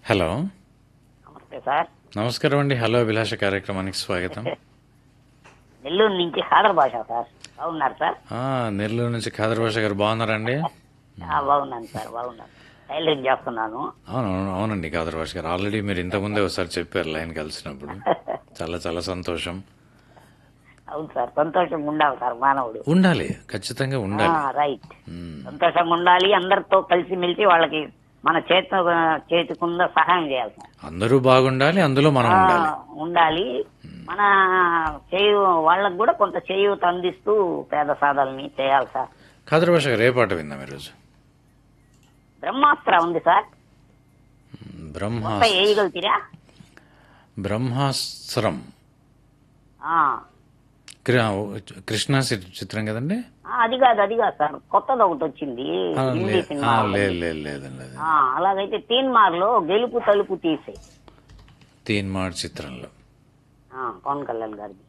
Hello నమస్తే sir నమస్కారం అండి హలో అభిలాష కార్యక్రమానికి స్వాగతం నెల్లూరు నుంచి ఖాదర్ భాష సార్ బాగున్నారు సార్ ఆ, నెల్లూరు నుంచి ఖాదర్ భాష గారు బాగున్నారండి ఆ, బాగున్నాను సార్ బాగున్నాను టైలరింగ్ చేస్తున్నాను అవును అవును, అవునండి ఖాదర్ భాష గారు ఆల్రెడీ మీరు ఇంతకుముందే ఒకసారి చెప్పారు లైన్ కలిసినప్పుడు చాలా చాలా సంతోషం అవును సార్ సంతోషంగా ఉండాలి సార్ మానవుడు ఉండాలి ఖచ్చితంగా ఉండాలి రైట్ మ్మ్. సంతోషంగా ఉండాలి అందరితో కలిసిమెలిసి వాళ్ళకి మన చేతి చేతికుంద సహాయం చేయాలి సార్ అందరూ బాగుండాలి అందులో మనం ఆ, ఉండాలి ఉండాలి మన చేయు వాళ్ళకు కూడా కొంత చేయూత అందిస్తూ పేద సాధల్ని చేయాలి సార్ ఖాదర్ భాష గారు ఏ పాట విందాం ఈరోజు బ్రహ్మాస్త్ర ఉంది సార్ బ్రహ్మా మొత్తం వేయగలుగుతారా బ్రహ్మాస్త్రం ఆ, కృ- కృష్ణా చి- చిత్రం కదండి ఆ, అది కాదు అది కాదు సార్ కొత్తది ఒకటి వచ్చింది ఆ, హిందీ లే- సినిమా ఆ, లేదు లేదు లేదండి లేదు ఆ, అలాగైతే తీన్మార్లో గెలుపు తలుపు తీసే తీన్మార్ చిత్రంలో ఆ, పవన్ కళ్యాణ్ గారిది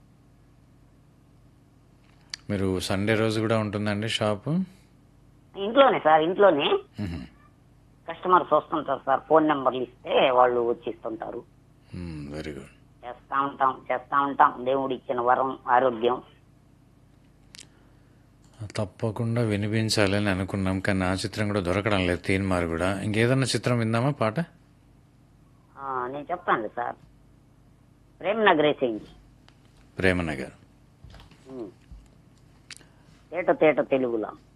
మీరు సండే రోజు కూడా ఉంటుందండి షాపు ఇంట్లోనే సార్ ఇంట్లోనే మ్మ్. కస్టమర్స్ వస్తుంటారు సార్ ఫోన్ నెంబర్లు ఇస్తే వాళ్ళు వచ్చి ఇస్తుంటారు మ్మ్, వెరీ గుడ్ చేస్తా ఉంటాం చేస్తా ఉంటాం దేవుడు ఇచ్చిన వరం ఆరోగ్యం తప్పకుండా వినిపించాలని అనుకున్నాం కానీ ఆ చిత్రం కూడా దొరకడం లేదు తీన్మార్ కూడా ఇంకేదన్నా చిత్రం విందామా పాట ఆ, నేను చెప్తాను సార్ ప్రేమ్ నగరేసేయండి ప్రేమనగర్ తేట తేట తెలుగులో